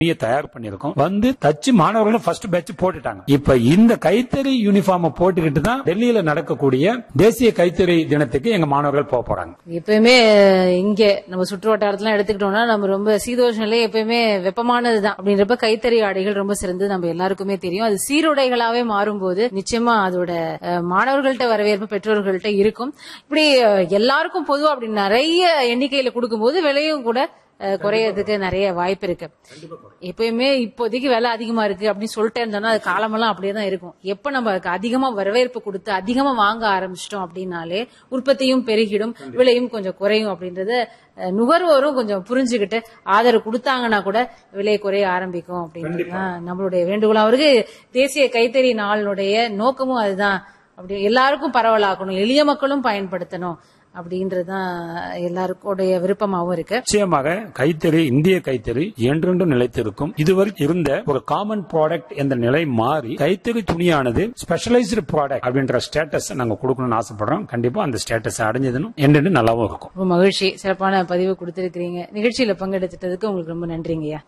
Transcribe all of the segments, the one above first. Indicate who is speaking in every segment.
Speaker 1: துணியை தயார் பண்ணிருக்கோம் வந்து தச்சு மாணவர்கள் ஃபர்ஸ்ட் பேட்ச் போட்டுட்டாங்க இப்ப இந்த கைத்தறி யூனிஃபார்ம் போட்டுக்கிட்டு தான் டெல்லியில நடக்கக்கூடிய தேசிய கைத்தறி தினத்துக்கு எங்க மாணவர்கள் போக போறாங்க
Speaker 2: எப்பயுமே இங்க நம்ம சுற்று வட்டாரத்துல எடுத்துக்கிட்டோம்னா நம்ம ரொம்ப சீதோஷ நிலை எப்பயுமே வெப்பமானதுதான் அப்படின்றப்ப கைத்தறி ஆடைகள் ரொம்ப சிறந்தது நம்ம எல்லாருக்குமே தெரியும் அது சீருடைகளாவே மாறும்போது நிச்சயமா அதோட அஹ், மாணவர்கள்ட்ட வரவேற்பு பெற்றோர்கள்ட்ட இருக்கும் இப்படி அஹ், எல்லாருக்கும் பொதுவா அப்படி நிறைய எண்ணிக்கையில கொடுக்கும்போது விலையும் கூட அஹ், குறையறதுக்கு நிறைய வாய்ப்பு இருக்கு எப்பயுமே இப்போதைக்கு விலை அதிகமா இருக்கு அப்படின்னு சொல்லிட்டே இருந்தோம்னா அது காலமெல்லாம் அப்படியே தான் இருக்கும் எப்ப நம்ம அதுக்கு அதிகமா வரவேற்பு கொடுத்து அதிகமா வாங்க ஆரம்பிச்சிட்டோம் அப்படின்னாலே உற்பத்தியும் பெருகிடும் விலையும் கொஞ்சம் குறையும் அப்படின்றத அஹ், நுகர்வோரும் கொஞ்சம் புரிஞ்சுக்கிட்டு ஆதரவு கொடுத்தாங்கன்னா கூட விலை குறைய ஆரம்பிக்கும் அப்படின்றது தான் நம்மளுடைய வேண்டுகோள் அவருக்கு தேசிய கைத்தறி நாளினுடைய நோக்கமும் அதுதான் அப்படி எல்லாருக்கும் பரவலாக்கணும் எளிய மக்களும் பயன்படுத்தணும் அப்படின்றதுதான் எல்லாருக்குடைய விருப்பமாவும் இருக்கு
Speaker 1: நிச்சயமாக கைத்தறி இந்திய கைத்தறி என்றென்றும் நிலைத்திருக்கும் இதுவரை இருந்த ஒரு காமன் ப்ராடக்ட் என்ற நிலை மாறி கைத்தறி துணியானது ஸ்பெஷலைஸ்டு ப்ராடக்ட் அப்படின்ற ஸ்டேட்டஸ் நாங்க கொடுக்கணும்னு ஆசைப்படுறோம் கண்டிப்பா அந்த ஸ்டேட்டஸ் அடைஞ்சதுன்னு என்றென்று நல்லாவும் இருக்கும்
Speaker 2: ரொம்ப மகிழ்ச்சி சிறப்பான பதிவு கொடுத்திருக்கிறீங்க நிகழ்ச்சியில பங்கெடுத்துட்டதுக்கு உங்களுக்கு ரொம்ப நன்றிங்கய்யா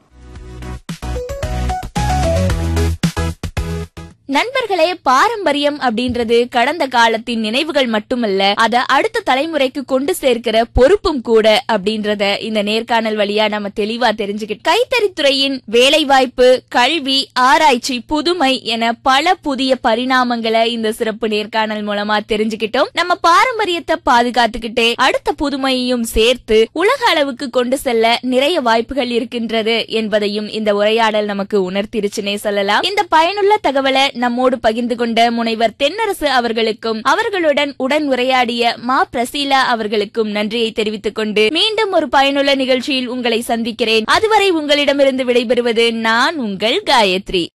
Speaker 3: நண்பர்களே பாரம்பரியம் அப்படின்றது கடந்த காலத்தின் நினைவுகள் மட்டுமல்ல அத அடுத்த தலைமுறைக்கு கொண்டு சேர்க்கிற பொறுப்பும் கூட அப்படின்றத இந்த நேர்காணல் வழியா நம்ம தெளிவா தெரிஞ்சுக்கிட்டு கைத்தறித்துறையின் வேலைவாய்ப்பு கல்வி ஆராய்ச்சி புதுமை என பல புதிய பரிணாமங்களை இந்த சிறப்பு நேர்காணல் மூலமா தெரிஞ்சுக்கிட்டோம் நம்ம பாரம்பரியத்தை பாதுகாத்துக்கிட்டே அடுத்த புதுமையையும் சேர்த்து உலக அளவுக்கு கொண்டு செல்ல நிறைய வாய்ப்புகள் இருக்கின்றது என்பதையும் இந்த உரையாடல் நமக்கு உணர்த்திருச்சுனே சொல்லலாம் இந்த பயனுள்ள தகவலை நம்மோடு பகிர்ந்து கொண்ட முனைவர் தென்னரசு அவர்களுக்கும் அவர்களுடன் உடன் உரையாடிய மா பிரசீலா அவர்களுக்கும் நன்றியை தெரிவித்துக் கொண்டு மீண்டும் ஒரு பயனுள்ள நிகழ்ச்சியில் உங்களை சந்திக்கிறேன் அதுவரை உங்களிடமிருந்து விடைபெறுவது நான் உங்கள் காயத்ரி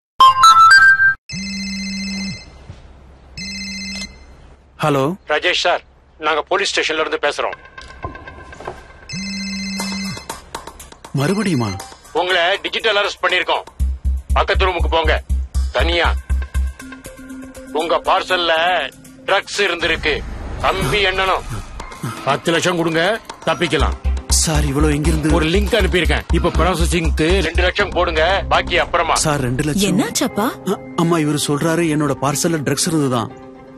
Speaker 4: ஹலோ
Speaker 1: ராஜேஷ் சார் நாங்க போலீஸ் ஸ்டேஷன்ல இருந்து பேசுறோம்
Speaker 4: மறுபடியுமா
Speaker 1: உங்களை டிஜிட்டல் அரெஸ்ட் பண்ணிருக்கோம் பக்கத்து ரூமுக்கு போங்க தனியா உங்க பார்சல்ல ட்ரக்ஸ் இருந்திருக்கு கம்பி எண்ணணும் பத்து லட்சம் கொடுங்க தப்பிக்கலாம்
Speaker 4: சார் இவ்வளவு எங்கிருந்து
Speaker 1: ஒரு லிங்க் அனுப்பியிருக்கேன் இப்ப ப்ராசஸிங்க்கு ரெண்டு லட்சம் போடுங்க பாக்கி அப்புறமா
Speaker 4: சார் ரெண்டு லட்சம்
Speaker 5: என்னாச்சப்பா
Speaker 4: அ- அம்மா இவர் சொல்றாரு என்னோட பார்சல்ல ட்ரக்ஸ் இருந்துதான்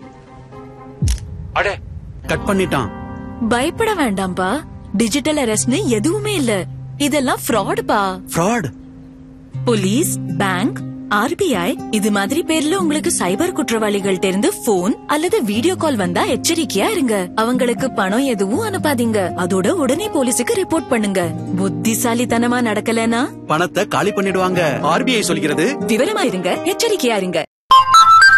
Speaker 1: அடே
Speaker 4: கட் பண்ணிட்டான்
Speaker 5: பயப்பட வேண்டாம்ப்பா டிஜிட்டல் அரெஸ்ட்னு எதுவுமே இல்ல இதெல்லாம் ஃப்ராடுப்பா
Speaker 4: ஃப்ராட்
Speaker 5: போலீஸ் பேங்க் ஆர்பிஐ இது மாதிரி பேர்ல உங்களுக்கு சைபர் குற்றவாளிகள்ட்ட இருந்து போன் அல்லது வீடியோ கால் வந்தா எச்சரிக்கையா இருங்க அவங்களுக்கு பணம் எதுவும் அனுப்பாதீங்க அதோட உடனே போலீஸுக்கு ரிப்போர்ட் பண்ணுங்க புத்திசாலித்தனமா நடக்கலனா
Speaker 4: பணத்தை காலி பண்ணிடுவாங்க ஆர்பிஐ சொல்கிறது
Speaker 5: விவரமா இருங்க எச்சரிக்கையா இருங்க